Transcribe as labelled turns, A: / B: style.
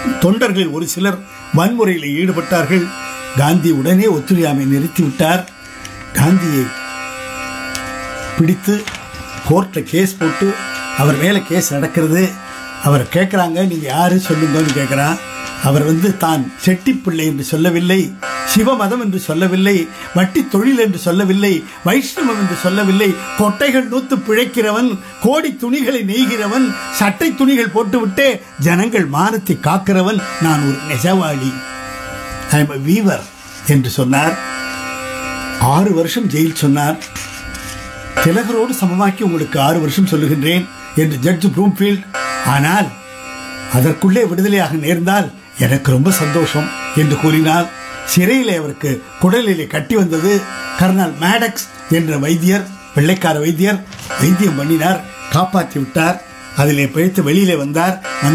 A: தொண்டர்களில் ஒரு சிலர் வன்முறையில் ஈடுபட்டார்கள் காந்தி உடனே ஒத்துழையாமை நிறுத்திவிட்டார் காந்தியை பிடித்து கோர்ட்டில் கேஸ் போட்டு அவர் மேலே கேஸ் நடக்கிறது அவர் கேட்குறாங்க நீங்கள் யாரு சொல்லுங்கன்னு கேட்குறான் அவர் வந்து தான் செட்டிப்பிள்ளை என்று சொல்லவில்லை சிவமதம் என்று சொல்லவில்லை வட்டி தொழில் என்று சொல்லவில்லை வைஷ்ணவம் என்று சொல்லவில்லை கொட்டைகள் நூத்து பிழைக்கிறவன் கோடி துணிகளை நெய்கிறவன் சட்டை துணிகள் போட்டுவிட்டு ஜனங்கள் மானத்தை காக்கிறவன் நான் ஒரு நெசவாளி ஐ எம் வீவர் என்று சொன்னார் ஆறு வருஷம் ஜெயில் சொன்னார் திலகரோடு சமமாக்கி உங்களுக்கு ஆறு வருஷம் சொல்லுகின்றேன் என்று ஜட்ஜ் ப்ரூம்ஃபீல்ட் ஆனால் அதற்குள்ளே விடுதலையாக நேர்ந்தால் எனக்கு ரொம்ப சந்தோஷம் என்று கூறினார் சிறையிலே அவருக்கு குடலிலே கட்டி வந்தது கர்னல் மேடக்ஸ் என்ற வைத்தியர் வெள்ளைக்கார வைத்தியர் வைத்தியம் பண்ணினார் காப்பாற்றி விட்டார் அதிலே பிழைத்து வெளியிலே வந்தார்